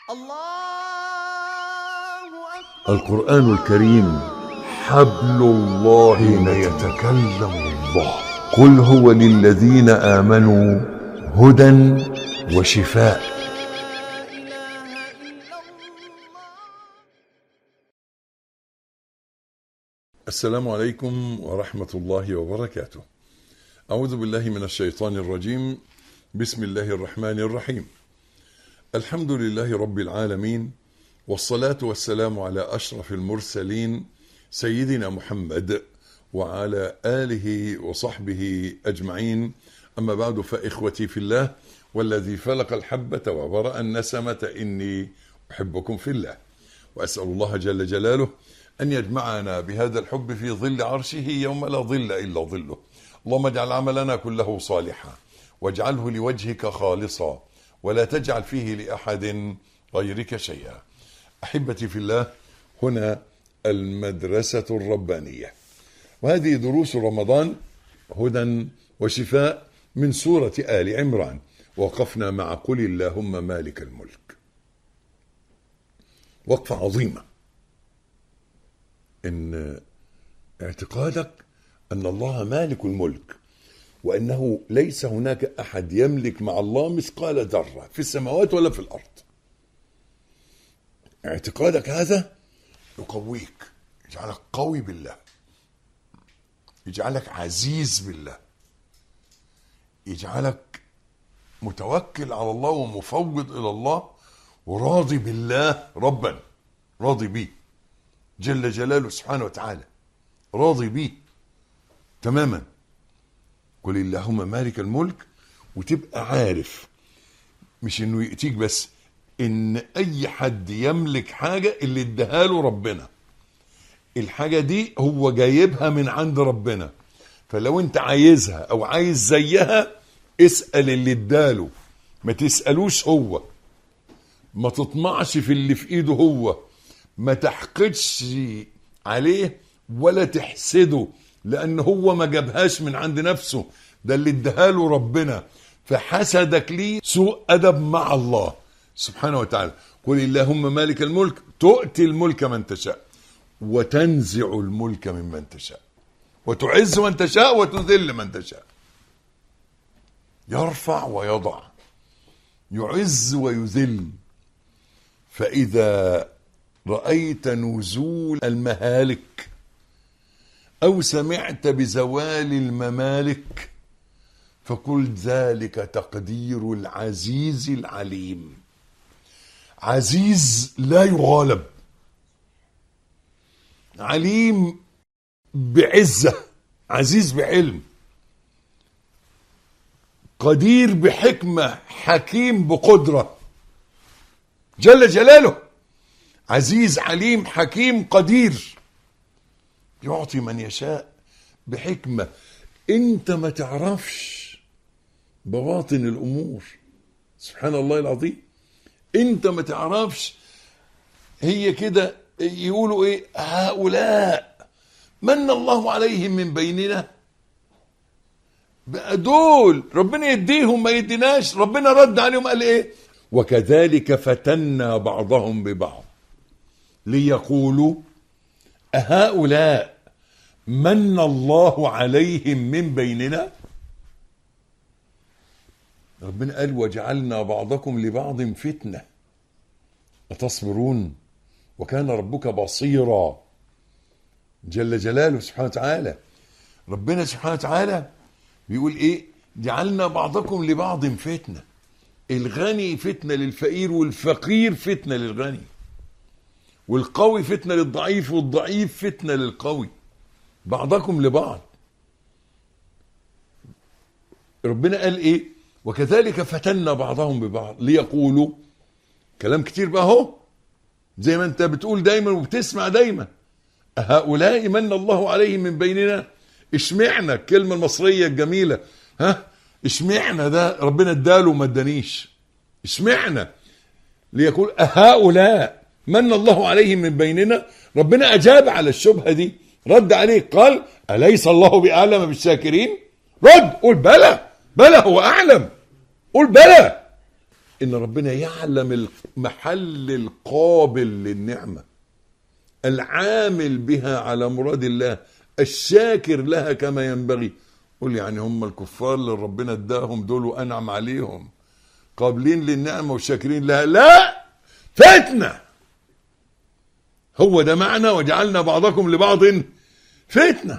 الله أكبر القرآن الكريم حبل الله حين يتكلم الله قل هو للذين آمنوا هدى وشفاء لا إله إلا الله السلام عليكم ورحمة الله وبركاته أعوذ بالله من الشيطان الرجيم بسم الله الرحمن الرحيم الحمد لله رب العالمين والصلاة والسلام على أشرف المرسلين سيدنا محمد وعلى آله وصحبه أجمعين أما بعد فإخوتي في الله والذي فلق الحبة وبرأ النسمة إني أحبكم في الله وأسأل الله جل جلاله أن يجمعنا بهذا الحب في ظل عرشه يوم لا ظل إلا ظله اللهم اجعل عملنا كله صالحا واجعله لوجهك خالصا ولا تجعل فيه لأحد غيرك شيئا أحبتي في الله هنا المدرسة الربانية وهذه دروس رمضان هدى وشفاء من سورة آل عمران وقفنا مع قل اللهم مالك الملك وقفة عظيمة ان اعتقادك ان الله مالك الملك وانه ليس هناك احد يملك مع الله مثقال ذره في السماوات ولا في الارض اعتقادك هذا يقويك يجعلك قوي بالله يجعلك عزيز بالله يجعلك متوكل على الله ومفوض الى الله وراضي بالله ربا راضي بيه جل جلاله سبحانه وتعالى راضي بيه تماما قل اللهم مالك الملك وتبقى عارف مش انه يأتيك بس ان اي حد يملك حاجة اللي اداها له ربنا الحاجة دي هو جايبها من عند ربنا فلو انت عايزها او عايز زيها اسأل اللي اداله ما تسألوش هو ما تطمعش في اللي في ايده هو ما تحقدش عليه ولا تحسده لان هو ما جابهاش من عند نفسه ده اللي اداها له ربنا فحسدك ليه سوء ادب مع الله سبحانه وتعالى قل اللهم مالك الملك تؤتي الملك من تشاء وتنزع الملك ممن تشاء وتعز من تشاء وتذل من تشاء يرفع ويضع يعز ويذل فإذا رأيت نزول المهالك أو سمعت بزوال الممالك فقل ذلك تقدير العزيز العليم عزيز لا يغالب عليم بعزة عزيز بعلم قدير بحكمة حكيم بقدرة جل جلاله عزيز عليم حكيم قدير يعطي من يشاء بحكمة انت ما تعرفش بواطن الامور سبحان الله العظيم انت ما تعرفش هي كده يقولوا ايه هؤلاء من الله عليهم من بيننا بقى دول ربنا يديهم ما يديناش ربنا رد عليهم قال ايه وكذلك فتنا بعضهم ببعض ليقولوا أهؤلاء من الله عليهم من بيننا ربنا قال وجعلنا بعضكم لبعض فتنة أتصبرون وكان ربك بصيرا جل جلاله سبحانه وتعالى ربنا سبحانه وتعالى بيقول ايه جعلنا بعضكم لبعض فتنة الغني فتنة للفقير والفقير فتنة للغني والقوي فتنة للضعيف والضعيف فتنة للقوي بعضكم لبعض ربنا قال ايه وكذلك فتنا بعضهم ببعض ليقولوا كلام كتير بقى اهو زي ما انت بتقول دايما وبتسمع دايما هؤلاء من الله عليهم من بيننا اشمعنا الكلمة المصرية الجميلة ها اشمعنا ده ربنا اداله وما ادانيش اشمعنا ليقول هؤلاء من الله عليهم من بيننا ربنا أجاب على الشبهة دي رد عليه قال أليس الله بأعلم بالشاكرين رد قول بلى بلى هو أعلم قول بلى ان ربنا يعلم المحل القابل للنعمه العامل بها على مراد الله الشاكر لها كما ينبغي قول يعني هم الكفار اللي ربنا اداهم دول وانعم عليهم قابلين للنعمه وشاكرين لها لا فتنه هو ده معنى وجعلنا بعضكم لبعض فتنه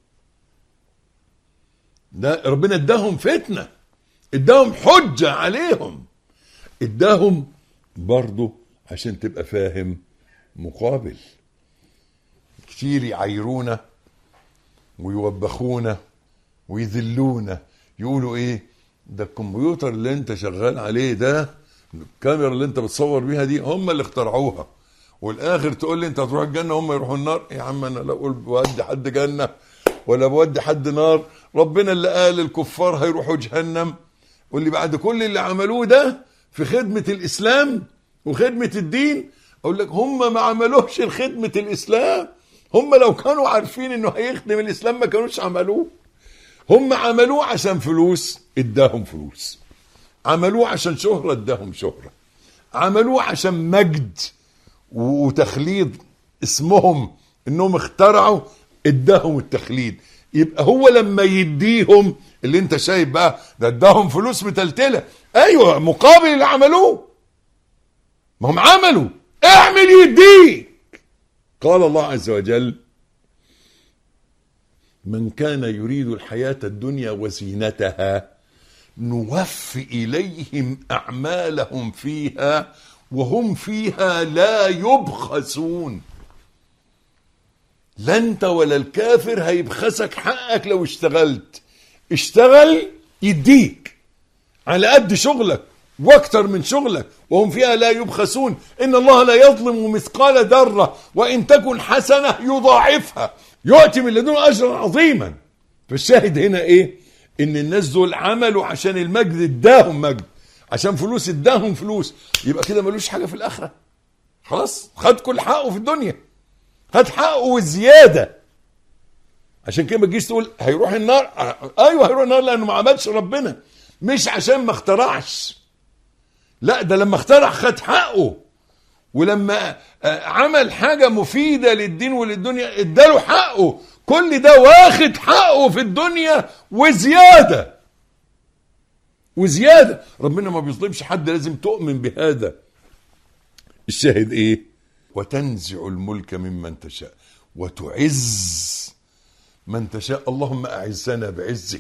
ده ربنا اداهم فتنه اداهم حجه عليهم اداهم برضه عشان تبقى فاهم مقابل كتير يعايرونا ويوبخونا ويذلونا يقولوا ايه ده الكمبيوتر اللي انت شغال عليه ده الكاميرا اللي انت بتصور بيها دي هم اللي اخترعوها والاخر تقول لي انت هتروح الجنه هم يروحوا النار يا عم انا لا اقول بودي حد جنه ولا بودي حد نار ربنا اللي قال الكفار هيروحوا جهنم واللي بعد كل اللي عملوه ده في خدمه الاسلام وخدمه الدين اقول لك هم ما عملوش خدمه الاسلام هم لو كانوا عارفين انه هيخدم الاسلام ما كانوش عملوه هم عملوه عشان فلوس اداهم فلوس عملوه عشان شهرة اداهم شهرة عملوه عشان مجد و- وتخليد اسمهم انهم اخترعوا اداهم التخليد يبقى هو لما يديهم اللي انت شايف بقى ده اداهم فلوس متلتله ايوه مقابل اللي عملوه ما هم عملوا اعمل يديك قال الله عز وجل من كان يريد الحياة الدنيا وزينتها نوفي إليهم أعمالهم فيها وهم فيها لا يبخسون لا انت ولا الكافر هيبخسك حقك لو اشتغلت اشتغل يديك على قد شغلك واكتر من شغلك وهم فيها لا يبخسون ان الله لا يظلم مثقال ذره وان تكن حسنه يضاعفها يؤتي من لدنه اجرا عظيما فالشاهد هنا ايه ان الناس دول عملوا عشان المجد اداهم مجد عشان فلوس اداهم فلوس يبقى كده ملوش حاجه في الاخره خلاص خد كل حقه في الدنيا خد حقه والزياده عشان كده ما تجيش تقول هيروح النار آه، ايوه هيروح النار لانه ما عملش ربنا مش عشان ما اخترعش لا ده لما اخترع خد حقه ولما آه، عمل حاجة مفيدة للدين وللدنيا اداله حقه كل ده واخد حقه في الدنيا وزيادة وزيادة ربنا ما بيظلمش حد لازم تؤمن بهذا الشاهد ايه وتنزع الملك ممن تشاء وتعز من تشاء اللهم اعزنا بعزك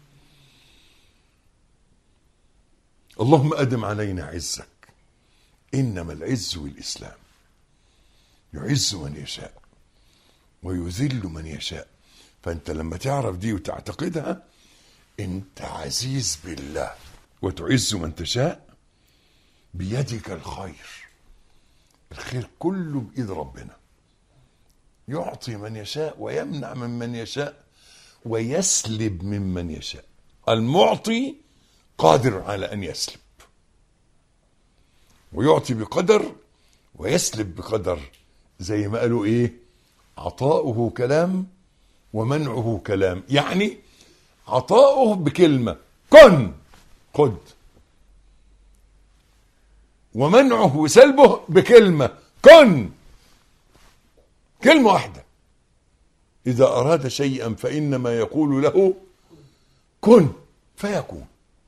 اللهم ادم علينا عزك انما العز والاسلام يعز من يشاء ويذل من يشاء فانت لما تعرف دي وتعتقدها انت عزيز بالله وتعز من تشاء بيدك الخير الخير كله بايد ربنا يعطي من يشاء ويمنع ممن يشاء ويسلب ممن يشاء المعطي قادر على ان يسلب ويعطي بقدر ويسلب بقدر زي ما قالوا ايه عطاؤه كلام ومنعه كلام يعني عطاؤه بكلمة كن خد ومنعه وسلبه بكلمة كن كلمة واحدة إذا أراد شيئا فإنما يقول له كن فيكون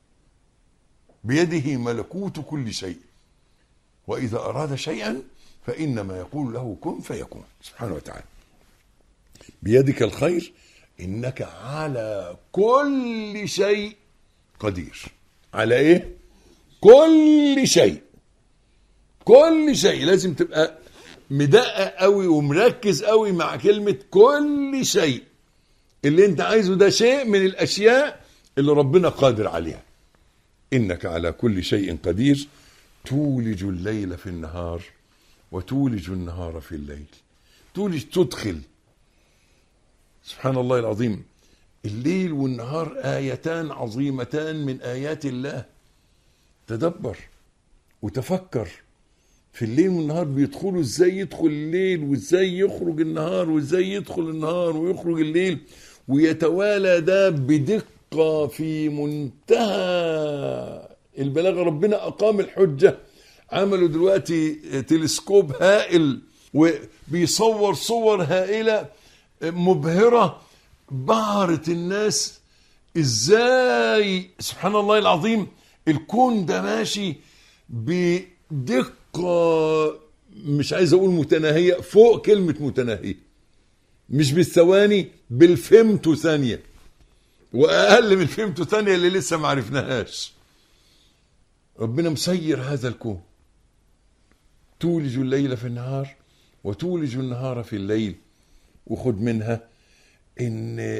بيده ملكوت كل شيء وإذا أراد شيئا فإنما يقول له كن فيكون سبحانه وتعالى بيدك الخير إنك على كل شيء قدير على إيه؟ كل شيء كل شيء لازم تبقى مدقق قوي ومركز قوي مع كلمة كل شيء اللي انت عايزه ده شيء من الأشياء اللي ربنا قادر عليها إنك على كل شيء قدير تولج الليل في النهار وتولج النهار في الليل تولج تدخل سبحان الله العظيم الليل والنهار آيتان عظيمتان من آيات الله تدبر وتفكر في الليل والنهار بيدخلوا ازاي يدخل الليل وازاي يخرج النهار وازاي يدخل النهار ويخرج الليل ويتوالى ده بدقة في منتهى البلاغه ربنا اقام الحجه عملوا دلوقتي تلسكوب هائل وبيصور صور هائله مبهره بهرت الناس ازاي سبحان الله العظيم الكون ده ماشي بدقه مش عايز اقول متناهيه فوق كلمه متناهيه مش بالثواني بالفيمتو ثانيه واقل من الفيمتو ثانيه اللي لسه ما عرفناهاش ربنا مسير هذا الكون تولج الليل في النهار وتولج النهار في الليل وخد منها ان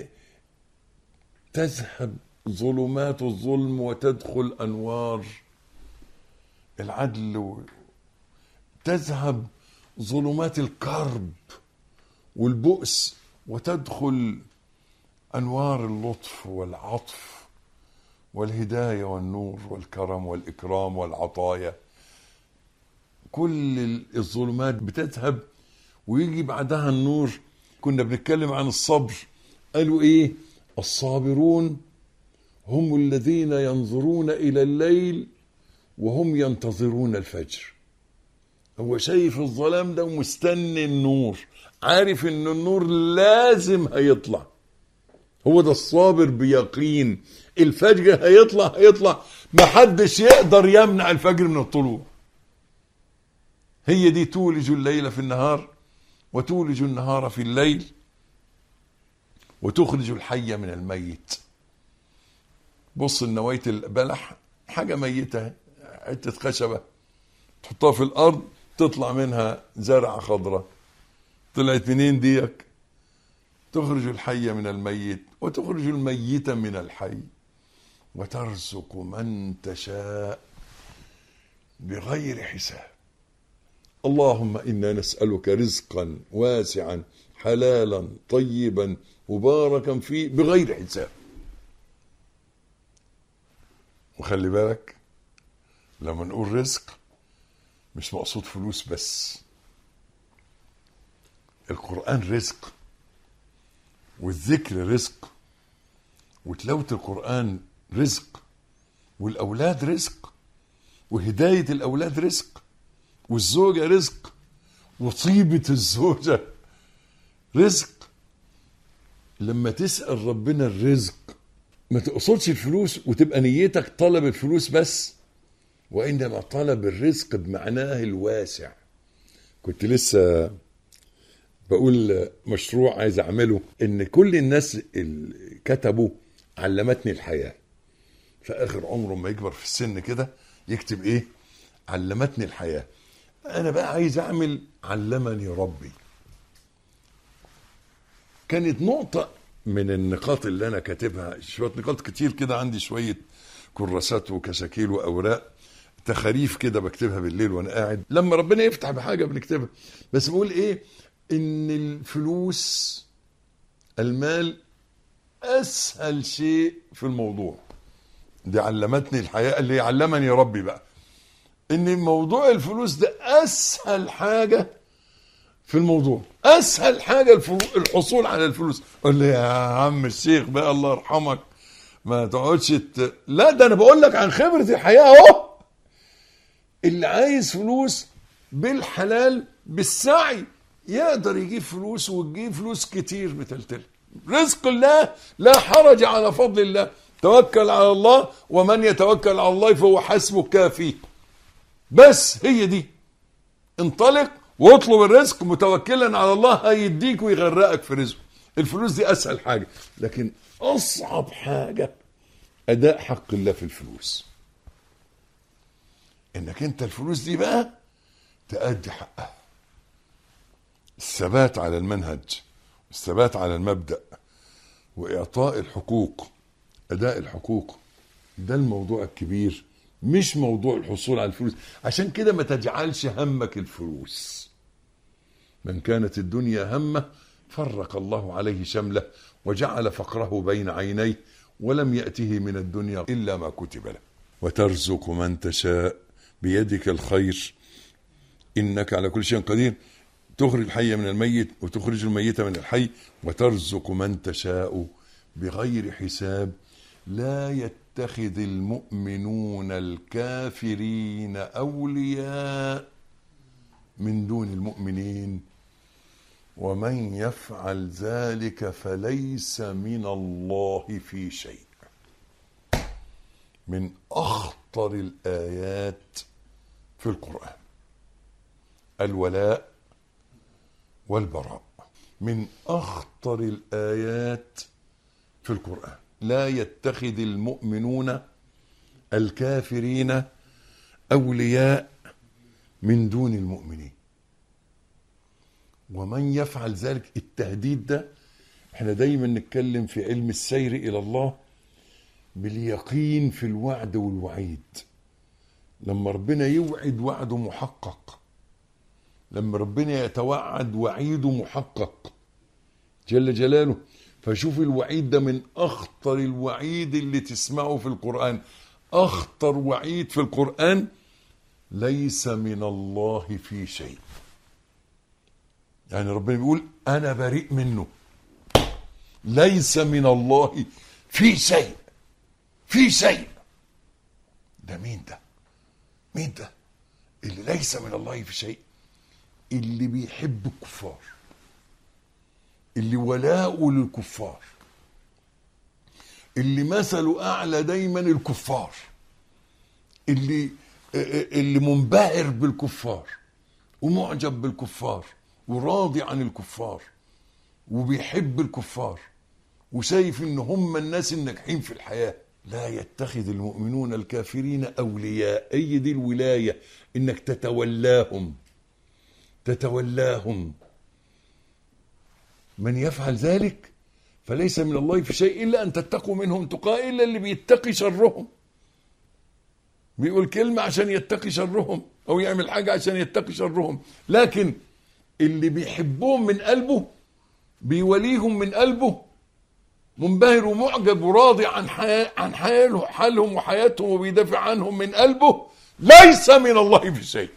تذهب ظلمات الظلم وتدخل انوار العدل و... تذهب ظلمات الكرب والبؤس وتدخل انوار اللطف والعطف والهدايه والنور والكرم والاكرام والعطايا كل الظلمات بتذهب ويجي بعدها النور كنا بنتكلم عن الصبر قالوا ايه الصابرون هم الذين ينظرون الى الليل وهم ينتظرون الفجر هو شايف الظلام ده ومستني النور عارف ان النور لازم هيطلع هو ده الصابر بيقين الفجر هيطلع هيطلع محدش يقدر يمنع الفجر من الطلوع هي دي تولج الليل في النهار وتولج النهار في الليل وتخرج الحي من الميت بص النواية البلح حاجة ميتة حتة خشبة تحطها في الأرض تطلع منها زرعة خضراء طلعت منين ديك تخرج الحي من الميت وتخرج الميت من الحي وترزق من تشاء بغير حساب اللهم انا نسالك رزقا واسعا حلالا طيبا مباركا فيه بغير حساب وخلي بالك لما نقول رزق مش مقصود فلوس بس القرآن رزق والذكر رزق وتلاوة القرآن رزق والأولاد رزق وهداية الأولاد رزق والزوجة رزق وطيبة الزوجة رزق لما تسأل ربنا الرزق ما تقصدش الفلوس وتبقى نيتك طلب الفلوس بس وإنما طلب الرزق بمعناه الواسع كنت لسه بقول مشروع عايز أعمله إن كل الناس اللي كتبوا علمتني الحياة في آخر عمره ما يكبر في السن كده يكتب إيه علمتني الحياة أنا بقى عايز أعمل علمني ربي كانت نقطة من النقاط اللي أنا كاتبها شوية نقاط كتير كده عندي شوية كراسات وكشاكيل وأوراق تخاريف كده بكتبها بالليل وأنا قاعد لما ربنا يفتح بحاجة بنكتبها بس بقول إيه إن الفلوس المال أسهل شيء في الموضوع دي علمتني الحياة اللي علمني ربي بقى ان موضوع الفلوس ده اسهل حاجه في الموضوع اسهل حاجه الفلو- الحصول على الفلوس قول لي يا عم الشيخ بقى الله يرحمك ما تقعدش ت... لا ده انا بقول لك عن خبره الحياه اهو اللي عايز فلوس بالحلال بالسعي يقدر يجيب فلوس وتجيب فلوس كتير بتلتل رزق الله لا حرج على فضل الله توكل على الله ومن يتوكل على الله فهو حسبه كافيه بس هي دي انطلق واطلب الرزق متوكلا على الله هيديك ويغرقك في رزقه الفلوس دي اسهل حاجه لكن اصعب حاجه اداء حق الله في الفلوس انك انت الفلوس دي بقى تأدي حقها الثبات على المنهج الثبات على المبدأ وإعطاء الحقوق أداء الحقوق ده الموضوع الكبير مش موضوع الحصول على الفلوس عشان كده ما تجعلش همك الفلوس من كانت الدنيا همه فرق الله عليه شمله وجعل فقره بين عينيه ولم يأته من الدنيا إلا ما كتب له وترزق من تشاء بيدك الخير إنك على كل شيء قدير تخرج الحي من الميت وتخرج الميت من الحي وترزق من تشاء بغير حساب لا يتخذ المؤمنون الكافرين اولياء من دون المؤمنين ومن يفعل ذلك فليس من الله في شيء من اخطر الايات في القران الولاء والبراء من اخطر الايات في القران لا يتخذ المؤمنون الكافرين اولياء من دون المؤمنين ومن يفعل ذلك التهديد ده احنا دايما نتكلم في علم السير الى الله باليقين في الوعد والوعيد لما ربنا يوعد وعده محقق لما ربنا يتوعد وعيده محقق جل جلاله فشوف الوعيد ده من اخطر الوعيد اللي تسمعه في القران اخطر وعيد في القران ليس من الله في شيء يعني ربنا بيقول انا بريء منه ليس من الله في شيء في شيء ده مين ده مين ده اللي ليس من الله في شيء اللي بيحب الكفار اللي ولاؤه للكفار اللي مثله اعلى دايما الكفار اللي اللي منبهر بالكفار ومعجب بالكفار وراضي عن الكفار وبيحب الكفار وشايف ان هم الناس الناجحين في الحياه لا يتخذ المؤمنون الكافرين اولياء اي دي الولايه انك تتولاهم تتولاهم من يفعل ذلك فليس من الله في شيء الا ان تتقوا منهم تقاء الا اللي بيتقي شرهم بيقول كلمه عشان يتقي شرهم او يعمل حاجه عشان يتقي شرهم لكن اللي بيحبهم من قلبه بيوليهم من قلبه منبهر ومعجب وراضي عن حياة عن حاله حالهم وحياتهم وبيدافع عنهم من قلبه ليس من الله في شيء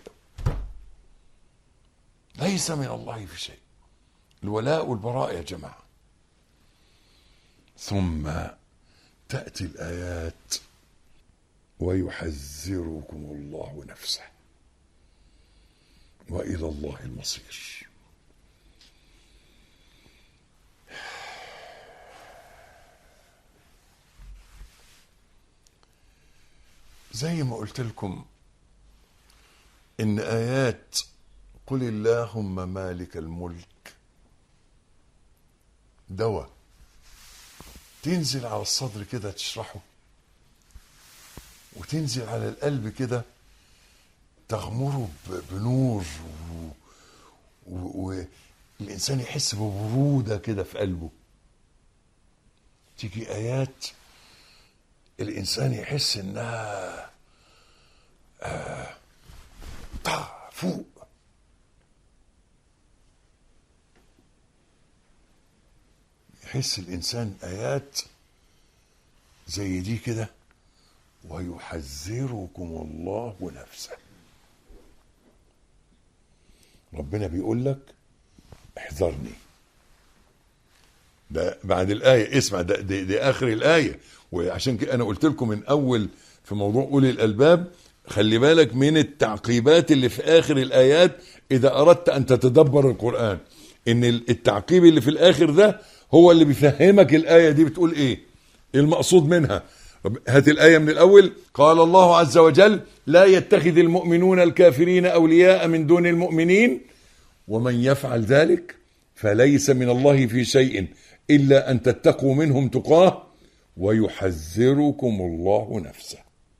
ليس من الله في شيء الولاء والبراء يا جماعه ثم تاتي الايات ويحذركم الله نفسه والى الله المصير زي ما قلت لكم ان ايات قل اللهم مالك الملك دواء تنزل على الصدر كده تشرحه وتنزل على القلب كده تغمره ب- بنور والإنسان و... يحس ببرودة كده في قلبه تيجي آيات الإنسان يحس إنها آه طا فوق يحس الإنسان آيات زي دي كده ويحذركم الله نفسه ربنا بيقول لك احذرني ده بعد الآية اسمع ده دي, دي آخر الآية وعشان كده أنا قلت لكم من أول في موضوع أولي الألباب خلي بالك من التعقيبات اللي في آخر الآيات إذا أردت أن تتدبر القرآن إن التعقيب اللي في الآخر ده هو اللي بيفهمك الآية دي بتقول إيه المقصود منها هات الآية من الأول قال الله عز وجل لا يتخذ المؤمنون الكافرين أولياء من دون المؤمنين ومن يفعل ذلك فليس من الله في شيء إلا أن تتقوا منهم تقاه ويحذركم الله نفسه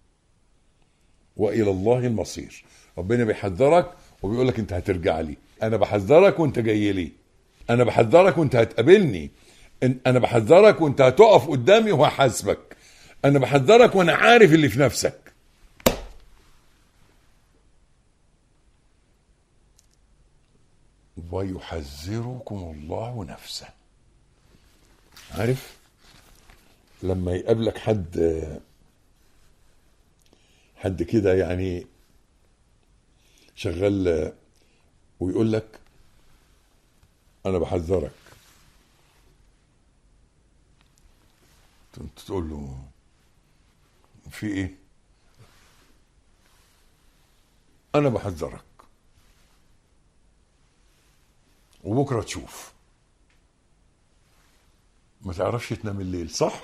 وإلى الله المصير ربنا بيحذرك وبيقول لك أنت هترجع لي أنا بحذرك وأنت جاي لي أنا بحذرك وأنت هتقابلني أنا بحذرك وأنت هتقف قدامي وهحاسبك انا بحذرك وانا عارف اللي في نفسك ويحذركم الله نفسه عارف لما يقابلك حد حد كده يعني شغال ويقول لك انا بحذرك انت تقول له في ايه انا بحذرك وبكره تشوف ما تعرفش تنام الليل صح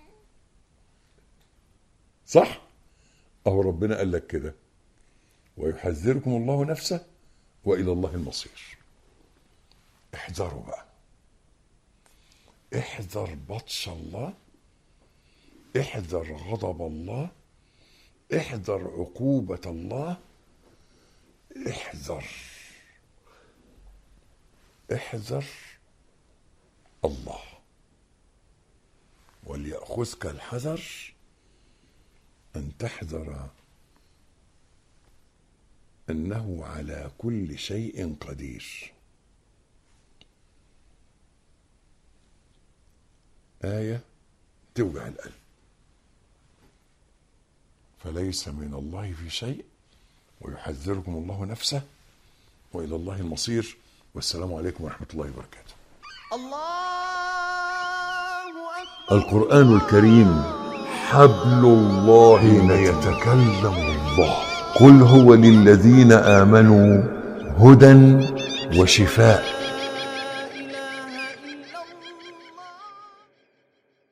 صح اهو ربنا قال لك كده ويحذركم الله نفسه والى الله المصير احذروا بقى احذر بطش الله احذر غضب الله احذر عقوبة الله احذر احذر الله وليأخذك الحذر أن تحذر أنه على كل شيء قدير آية توجع القلب فليس من الله في شيء ويحذركم الله نفسه وإلى الله المصير والسلام عليكم ورحمة الله وبركاته الله أكبر القرآن الكريم حبل الله حين يتكلم الله قل هو للذين آمنوا هدى وشفاء